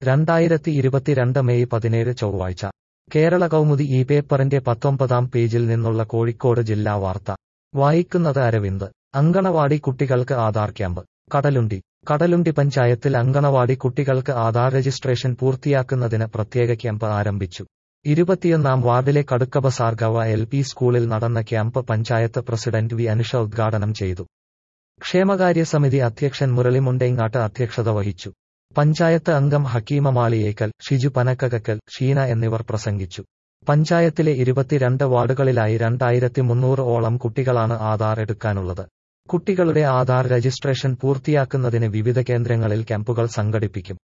രണ്ടായിരത്തി ഇരുപത്തിരണ്ട് മെയ് പതിനേഴ് ചൊവ്വാഴ്ച കേരള കൗമുദി ഈ പേപ്പറിന്റെ പത്തൊമ്പതാം പേജിൽ നിന്നുള്ള കോഴിക്കോട് ജില്ലാ വാർത്ത വായിക്കുന്നത് അരവിന്ദ് അങ്കണവാടി കുട്ടികൾക്ക് ആധാർ ക്യാമ്പ് കടലുണ്ടി കടലുണ്ടി പഞ്ചായത്തിൽ അങ്കണവാടി കുട്ടികൾക്ക് ആധാർ രജിസ്ട്രേഷൻ പൂർത്തിയാക്കുന്നതിന് പ്രത്യേക ക്യാമ്പ് ആരംഭിച്ചു ഇരുപത്തിയൊന്നാം വാർഡിലെ കടുക്കബസാർഗവ എൽ പി സ്കൂളിൽ നടന്ന camp panchayat president V Anusha ഉദ്ഘാടനം ചെയ്തു ക്ഷേമകാര്യ സമിതി അധ്യക്ഷൻ മുരളി മുണ്ടേങ്ങാട്ട് അധ്യക്ഷത വഹിച്ചു പഞ്ചായത്ത് അംഗം ഹക്കീമ മാളിയേക്കൽ ഷിജു പനക്കകക്കൽ ഷീന എന്നിവർ പ്രസംഗിച്ചു പഞ്ചായത്തിലെ ഇരുപത്തിരണ്ട് വാർഡുകളിലായി രണ്ടായിരത്തി മുന്നൂറ് ഓളം കുട്ടികളാണ് ആധാർ എടുക്കാനുള്ളത് കുട്ടികളുടെ ആധാർ രജിസ്ട്രേഷൻ പൂർത്തിയാക്കുന്നതിന് വിവിധ കേന്ദ്രങ്ങളിൽ ക്യാമ്പുകൾ സംഘടിപ്പിക്കും